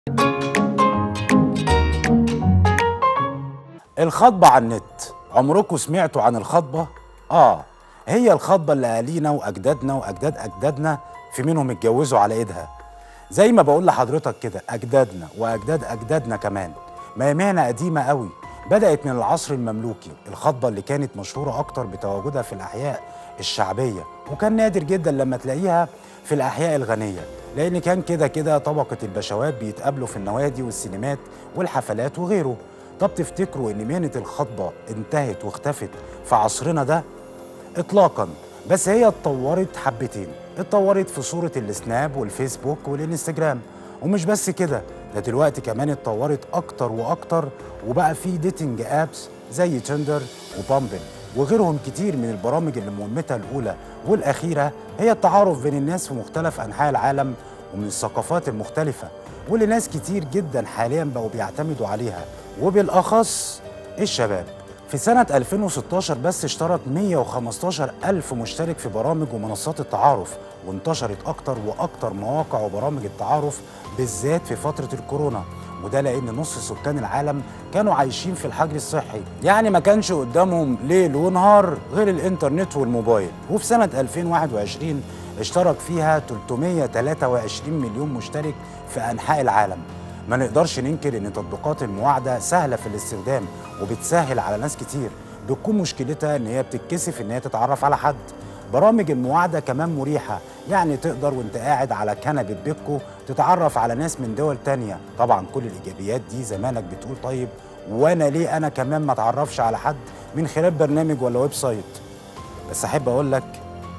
الخطبة على النت عمركم سمعتوا عن الخطبة؟ آه هي الخطبة اللي أهالينا وأجدادنا وأجداد أجدادنا في منهم اتجوزوا على إيدها زي ما بقول لحضرتك كده أجدادنا وأجداد أجدادنا كمان ما هي مهنة قديمة قوي بدأت من العصر المملوكي الخطبة اللي كانت مشهورة أكتر بتواجدها في الأحياء الشعبية وكان نادر جدا لما تلاقيها في الأحياء الغنية لأن كان كده كده طبقة البشوات بيتقابلوا في النوادي والسينمات والحفلات وغيره طب تفتكروا ان مهنه الخطبه انتهت واختفت في عصرنا ده اطلاقا بس هي اتطورت حبتين اتطورت في صوره السناب والفيسبوك والانستجرام ومش بس كده ده دلوقتي كمان اتطورت اكتر واكتر وبقى في ديتنج ابس زي تندر وبامبل وغيرهم كتير من البرامج اللي مهمتها الاولى والاخيره هي التعارف بين الناس في مختلف انحاء العالم ومن الثقافات المختلفه واللي ناس كتير جدا حاليا بقوا بيعتمدوا عليها وبالأخص الشباب في سنة 2016 بس اشترك 115 ألف مشترك في برامج ومنصات التعارف وانتشرت أكتر وأكتر مواقع وبرامج التعارف بالذات في فترة الكورونا وده لأن نص سكان العالم كانوا عايشين في الحجر الصحي يعني ما كانش قدامهم ليل ونهار غير الإنترنت والموبايل وفي سنة 2021 اشترك فيها 323 مليون مشترك في أنحاء العالم ما نقدرش ننكر ان تطبيقات المواعده سهله في الاستخدام وبتسهل على ناس كتير بتكون مشكلتها ان هي بتتكسف ان هي تتعرف على حد برامج المواعده كمان مريحه يعني تقدر وانت قاعد على كنبه بيتكو تتعرف على ناس من دول تانية طبعا كل الايجابيات دي زمانك بتقول طيب وانا ليه انا كمان ما اتعرفش على حد من خلال برنامج ولا ويب سايت بس احب اقول لك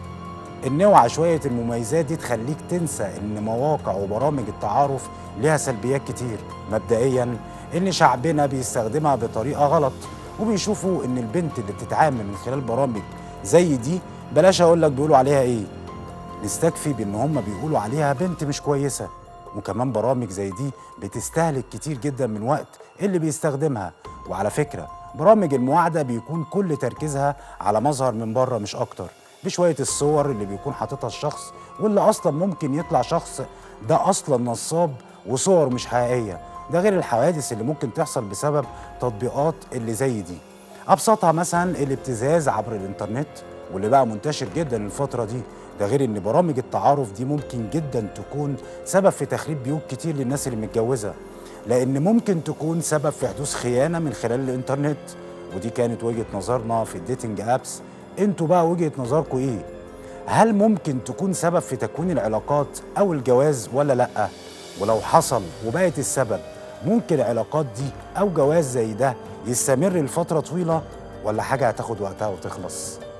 ان اوعى شويه المميزات دي تخليك تنسى ان مواقع وبرامج التعارف ليها سلبيات كتير مبدئيا ان شعبنا بيستخدمها بطريقه غلط وبيشوفوا ان البنت اللي بتتعامل من خلال برامج زي دي بلاش اقول لك بيقولوا عليها ايه نستكفي بان هم بيقولوا عليها بنت مش كويسه وكمان برامج زي دي بتستهلك كتير جدا من وقت اللي بيستخدمها وعلى فكره برامج المواعده بيكون كل تركيزها على مظهر من بره مش اكتر بشويه الصور اللي بيكون حاططها الشخص واللي اصلا ممكن يطلع شخص ده اصلا نصاب وصور مش حقيقيه ده غير الحوادث اللي ممكن تحصل بسبب تطبيقات اللي زي دي ابسطها مثلا الابتزاز عبر الانترنت واللي بقى منتشر جدا الفتره دي ده غير ان برامج التعارف دي ممكن جدا تكون سبب في تخريب بيوت كتير للناس اللي متجوزه لان ممكن تكون سبب في حدوث خيانه من خلال الانترنت ودي كانت وجهه نظرنا في الديتنج ابس انتوا بقى وجهه نظركم ايه هل ممكن تكون سبب في تكوين العلاقات او الجواز ولا لا ولو حصل وبقت السبب ممكن العلاقات دي او جواز زي ده يستمر لفتره طويله ولا حاجه هتاخد وقتها وتخلص